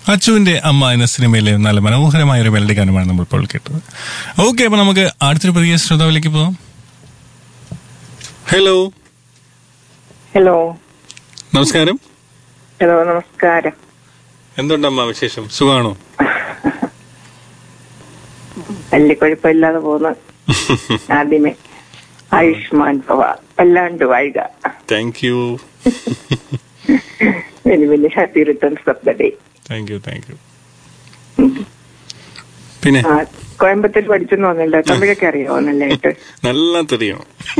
അച്ചുവിന്റെ അമ്മ എന്ന സിനിമയിലെ നല്ല മനോഹരമായ ഒരു മെലഡി ഗാനമാണ് നമ്മൾ ഇപ്പോൾ കേട്ടത് ഓക്കെ അപ്പൊ നമുക്ക് അടുത്തൊരു പുതിയ ശ്രോതാവിലേക്ക് പോവാം ഹലോ ഹലോ നമസ്കാരം ഹലോ നമസ്കാരം എന്തുണ്ടമ്മ വിശേഷം സുഖമാണോ വലിയ കുഴപ്പമില്ലാതെ പോകുന്നു ആദ്യമേ ആയുഷ്മാൻ ഭവ വല്ലാണ്ട് വാഴുക thank you very very happy returns of the day thank you thank you പിന്നെ കോയമ്പത്തൂർ പഠിച്ചെന്ന് പറഞ്ഞല്ലോ തമിഴൊക്കെ അറിയാമോ നല്ലതായിട്ട് നല്ല തെറിയോ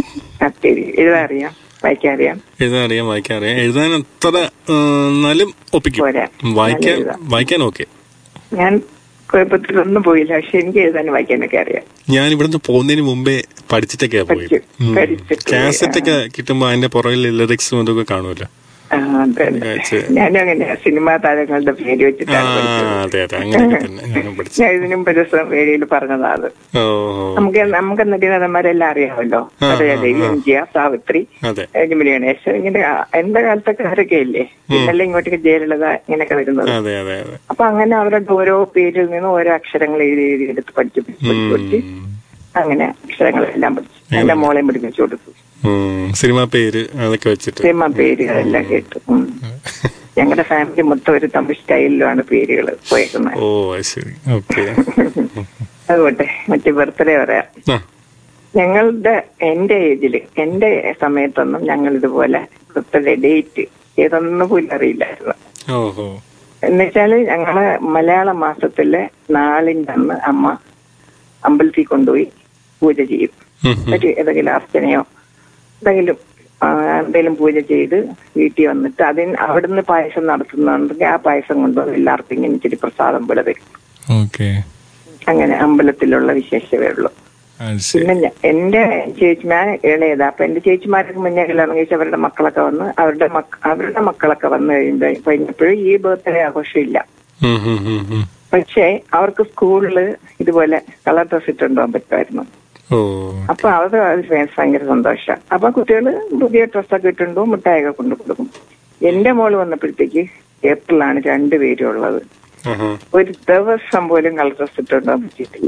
ശരി എഴുതാൻ അറിയാം വായിക്കാൻ അറിയാം എഴുതാൻ അറിയാം വായിക്കാൻ അറിയാം എഴുതാൻ അത്ര ആ, എന്നാലും ഒപ്പിക്കും പോരാ. വായിക്കാൻ നല്ല എഴുതാം. വായിക്കാൻ ഓക്കെ ഞാൻ കോയമ്പത്തൂരൊന്നും പോയില്ല പക്ഷെ എനിക്ക് എഴുതാനും വായിക്കാനൊക്കെ അറിയാം ഞാൻ ഇവിടുന്ന് പോകുന്നതിന് മുമ്പേ പഠിച്ചിട്ടൊക്കെയാ പോയി പഠിച്ചു. പഠിച്ചിട്ട് പോയി. കാസറ്റ് ഒക്കെ കിട്ടുമ്പോ അതിന്റെ പുറകിൽ ലിറിക്സും ഇതൊക്കെ കാണുമല്ലോ ആ, അതെ, അതെ. കാഴ്ച. ഞാനും അങ്ങനെയാ സിനിമാ താരങ്ങളുടെ പേര് ആ വെച്ചിട്ടാണ് പഠിച്ചത് അതെ അതെ അങ്ങനെയൊക്കെ തന്നെ ഞാനും പഠിച്ചു ഞാൻ ഇതിനും ഒരു ദിവസം റേഡിയോയിൽ പറഞ്ഞതാണ് ഓ നമുക്ക് നമുക്ക് നടിനടന്മാരെല്ലാം അറിയാമല്ലോ ആ, ദേവി ആ. എം ജി ആർ സാവിത്രി അതെ ജമിനി ഗണേശ് ഇങ്ങനെ ആ, എന്റെ കാലത്തൊക്കെ അവരൊക്കെ ഇല്ലേ പിന്നല്ലേ ഇങ്ങോട്ടേക്ക് ജയലളിത ഇങ്ങനെയൊക്കെ വരുന്നത് അതെ അതെ അതെ അപ്പൊ അങ്ങനെ അവരുടെ ഓരോ പേരിൽ നിന്ന് ഓരോ അക്ഷരങ്ങൾ എഴുതി എഴുതി എടുത്ത് പഠിച്ചു പഠിച്ചു പഠിച്ചു പഠിച്ച് ഉം. അങ്ങനെ അക്ഷരങ്ങളെല്ലാം പഠിച്ചു എന്റെ മോളെയും പഠിപ്പിച്ചു കൊടുത്തു ഉം. സിനിമാ പേര് അതൊക്കെ വെച്ചിട്ട് സിനിമ പേരുകളെല്ലാം കേട്ടു ഉം. ഞങ്ങളുടെ ഫാമിലി മൊത്തം ഒരു തമിഴ് സ്റ്റൈലിലാണ് പേരുകൾ പോയേക്കുന്നത് ഓ അത് ശരി ഓക്കെ അതുകൊട്ടെ മറ്റേ ബർത്ത്ഡേ പറയാം ആ ഞങ്ങളുടെ എന്റെ ഏജില് എന്റെ സമയത്തൊന്നും ഞങ്ങൾ ഇതുപോലെ ബർത്ത്ഡേ ഡേറ്റ് ഏതൊന്നും പോലും അറിയില്ലായിരുന്നു ഓഹോ എന്നുവെച്ചാല് ഞങ്ങള് മലയാള മാസത്തിലെ നാളിന്റെ അന്ന് അമ്മ അമ്പലത്തിൽ കൊണ്ടുപോയി പൂജ ചെയ്യും ഉം, ഉം. ഒരു ഏതെങ്കിലും അർച്ചനയോ എന്തെങ്കിലും ആ, എന്തെങ്കിലും പൂജ ചെയ്ത് വീട്ടിൽ വന്നിട്ട് അതിന് അവിടുന്ന് പായസം നടത്തുന്നുണ്ടെങ്കിൽ ആ പായസം കൊണ്ടുവന്ന് എല്ലാവർക്കും ഇങ്ങനെ ഇച്ചിരി പ്രസാദം പോലെ വെക്കും ഓക്കെ അങ്ങനെ അമ്പലത്തിലുള്ള വിശേഷമേ ഉള്ളൂ അത് ശരി പിന്നെ ഞ- എന്റെ ചേച്ചിമാർ ഇളയതാ അപ്പൊ എന്റെ ചേച്ചിമാർക്ക് മുന്നേ കല്യാണം കഴിച്ച് അവരുടെ മക്കളൊക്കെ വന്ന് അവരുടെ മക്ക അവരുടെ മക്കളൊക്കെ വന്നു കഴിയുമ്പോ കഴിഞ്ഞപ്പോഴും ഈ ബർത്ത്ഡേ ആഘോഷമില്ല ഉം, ഉം, ഉം, ഉം. പക്ഷേ അവർക്ക് സ്കൂളില് ഇതുപോലെ കളർ ഡ്രസ് ഇട്ടുകൊണ്ടുപോകാൻ പറ്റുമായിരുന്നു ഓ അപ്പൊ അത് അത് ഭയങ്കര സന്തോഷം അപ്പൊ കുട്ടികൾ പുതിയ ഡ്രസ്സൊക്കെ ഇട്ടുണ്ടോ മിഠായിയൊക്കെ കൊണ്ടു കൊടുക്കും എന്റെ മോള് വന്നപ്പോഴത്തേക്ക് ഏപ്രിലാണ് രണ്ടുപേരും ഉള്ളത് ആഹാ. ഒരു ദിവസം പോലും കളർ ഡ്രസ് ഇട്ടുകൊണ്ടുപോകാൻ പറ്റിയിട്ടില്ല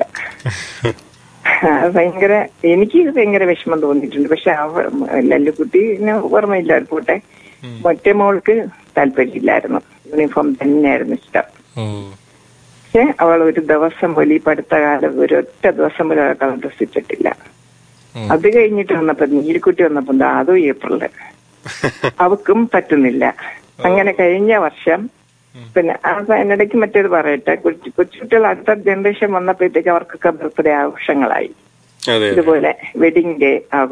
അത് ഭയങ്കര എനിക്ക് ഇത് ഭയങ്കര വിഷമം തോന്നിയിട്ടുണ്ട് പക്ഷെ അവ ലല്ലുകുട്ടിന് ഓർമ്മയില്ല പോട്ടെ മറ്റേ മോൾക്ക് താല്പര്യമില്ലായിരുന്നു യൂണിഫോം തന്നെയായിരുന്നു ഇഷ്ടം ഓ പക്ഷെ അവൾ ഒരു ദിവസം പോലും ഈ പഠിത്ത കാലം ഒരു ഒറ്റ ദിവസം പോലും കളർ ഡ്രസ് ഇട്ടിട്ടില്ല ഉം. അത് കഴിഞ്ഞിട്ട് വന്നപ്പോ നീലിക്കുട്ടി വന്നപ്പോ ദാ അതും ഏപ്രില് അവക്കും പറ്റുന്നില്ല അങ്ങനെ കഴിഞ്ഞ വർഷം പിന്നെ അത് അതിനിടയ്ക്ക് മറ്റേത് പറയട്ടെ കൊച്ചു കൊച്ചുകുട്ടികൾ അടുത്ത ജനറേഷൻ വന്നപ്പോഴത്തേക്ക് അവർക്കൊക്കെ ബർത്ത്ഡേ ആഘോഷങ്ങളായി അതെ അതെ ഇതുപോലെ വെഡിങ് ഡേ ആഘോഷം